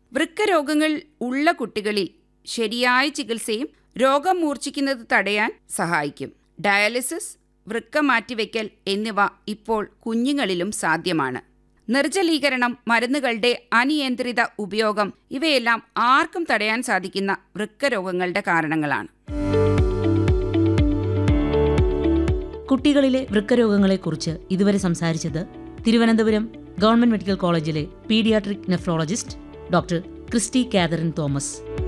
വൃക്കരോഗങ്ങൾ ഉള്ള കുട്ടികളിൽ ശരിയായ ചികിത്സയും രോഗം മൂർച്ഛിക്കുന്നത് തടയാൻ സഹായിക്കും ഡയാലിസിസ് വൃക്ക മാറ്റിവെക്കൽ എന്നിവ ഇപ്പോൾ കുഞ്ഞുങ്ങളിലും സാധ്യമാണ് നിർജ്ജലീകരണം മരുന്നുകളുടെ അനിയന്ത്രിത ഉപയോഗം ഇവയെല്ലാം ആർക്കും തടയാൻ സാധിക്കുന്ന വൃക്കരോഗങ്ങളുടെ കാരണങ്ങളാണ് കുട്ടികളിലെ വൃക്കരോഗങ്ങളെക്കുറിച്ച് ഇതുവരെ സംസാരിച്ചത് തിരുവനന്തപുരം ഗവൺമെന്റ് മെഡിക്കൽ കോളേജിലെ paediatric nephrologist doctor Christy Catherine Thomas